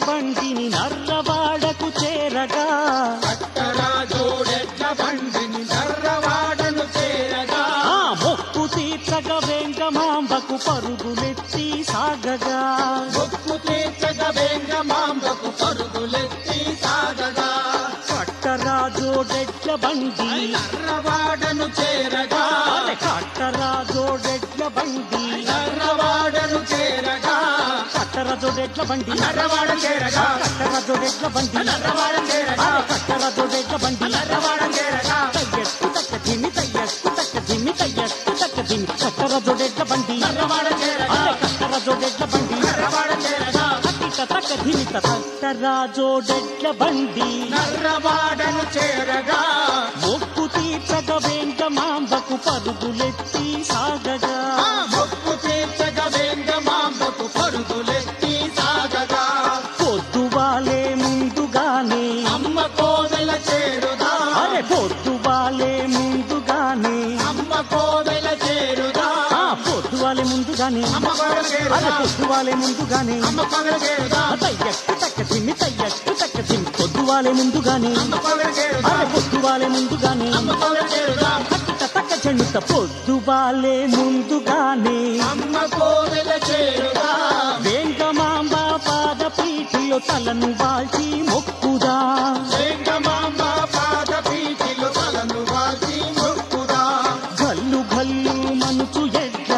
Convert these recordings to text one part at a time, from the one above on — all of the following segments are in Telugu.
బండిని నర్రవాడకు చేరగా కట్టరాజోడెడ్ల బండిని నర్రవాడను చేరగా ఆ మొక్కు తీర్చగ వెంగమాంబకు పరుగులెత్తి సాగగా మొక్కు తీర్చగ వెంగమాంబకు పరుగులెత్తి సాగగా కట్టరాజోడెడ్ల బండి నర్రవాడను చేరగా అరే కట్టరాజోడెడ్ల బండి నర్రవాడను చేరగా కట్టరాజోడెడ్ల బండి నర్రవాడ చేరగా కట్టరాజోడెడ్ల బండి నర్రవాడ చేరగా అరే కట్టరాజోడెడ్ల బండి నర్రవాడ చేరగా తయ్యస్కు తక్క ధిమి తయ్యస్కు తక్క ధిమి తయ్యస్కు తక్క ధిమి కట్టరాజోడెడ్ల బండి నర్రవాడ చేరగా అరే కట్టరాజోడెడ్ల బండి నర్రవాడ చేరగా తక్కిట తక్క ధిమి కట్టరాజోడెడ్ల బండి నర్రవాడను చేరగా మొక్కు తీర్చగ వెంగమాంబకు పరుగులెత్తి సాగగా ఆ మొక్కు తీర్చగ వెంగమాంబకు పరుగులెత్తి సాగగా పొద్దువాలే ముందుగానే అమ్మ కోవెల చేరుదా అరే పొద్దువాలే ముందుగానే అమ్మ కోవెల చేరుదా ఆ పొద్దువాలే ముందుగానే అమ్మ కోవెల అరే చేరుదా పొద్దువాలే ముందుగానే అమ్మ కోవెల చేరుదా తయ్యక్కు తక్క తిమ్మి తయ్యక్కు తక్క తిమ్మి పొద్దువాలే ముందుగానే అమ్మ కోవెల చేరుదా అరే పొద్దువాలే ముందుగానే అమ్మ కోవెల చేరుదా తక్కిట తక్క చెండుత పొద్దువాలే ముందుగానే అమ్మ కోవెల చేరుదా వేంగమాంబ పాద పీఠిలో తలను వాల్చి మొక్కుదా వెంగమాంబ పాద పీఠిలో తలను వాసి మొక్కుదా గల్లు గల్లు మనుచు ఎడ్ల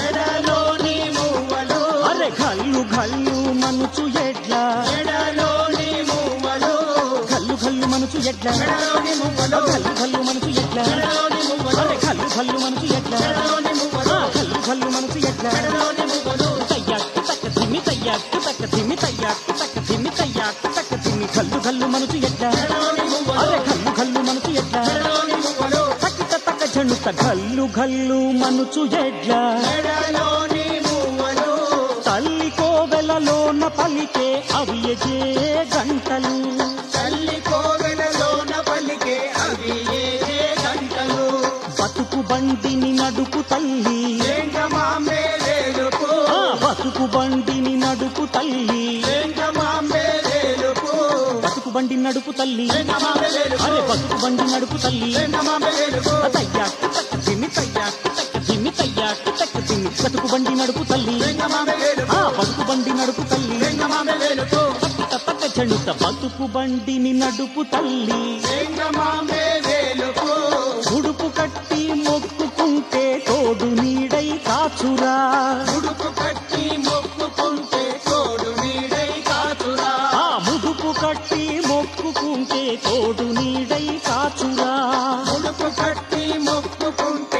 ఎడలోని మూవలు అరే గల్లు గల్లు మనుచు ఎడ్ల ఎడలోని మూవలు గల్లు గల్లు మనుచు ఎడ్ల ఎడలోని మూవలు గల్లు గల్లు మనుచు ఎడ్ల ఎడలోని మూవలు అరే గల్లు గల్లు మనుచు ఎడ్ల ఎడలోని ఆ, మూవలు గల్లు గల్లు మనుచు ఎడ్ల ఎడలోని మూవలు తయ్యాక్కు తక్క తిమ్మి తయ్యాక్కు తక్క తిమ్మి తయ్యాక్కు తక్క తిమ్మి తయ్యాక్కు తక్క తిమ్మి గల్లు గల్లు మనుచు ఎడ్ల ఎడలోని మూవలు అరే గల్లు గల్లు మనుచు ఎడ్ల ఎడలోని మూవలు తక్కిట తక్క చెండుత గల్లు గల్లు మనుచు ఎడ్ల ఎడలోని మూవలు తల్లి కోవెలలోన పలికే అవి ఎజే గంటలు తల్లి కోవెలలోన పలికే అవి ఏ గంటలు బతుకు బండిని నడుపు తల్లి వెంగమాంబే వేలుపు ఆ బతుకు బండిని నడుపు తల్లి వెంగమాంబే వేలుపు బతుకు బండి నడుపు తల్లి వెంగమాంబే వేలుపు అరే బతుకు బండి నడుపు తల్లి వెంగమాంబే వేలుపు తయ్యాకు తక్క తిమ్మి తయ్యాకు తక్క తిమ్మి తయ్యాకు తక్క తిమ్మి బతుకు బండి నడుపు తల్లి వెంగమాంబే వేలుపు ఆ బతుకు బండి నడుపు తల్లి వెంగమాంబే వేలుపు తక్కిట తక్క చెండుత బతుకు బండిని నడుపు తల్లి వెంగమాంబే వేలుపు ఉడుపు కట్టి మొక్కుకుంటే తోడు నీడై కాచురా ఉడుపు కట్టి మొక్కుకుంటే తోడు నీడై కాచురా ఆ ముడుపు కట్టి మొక్కుకుంటే తోడు నీడై కాచురా ఉడుపు కట్టి మొక్కుకుంటే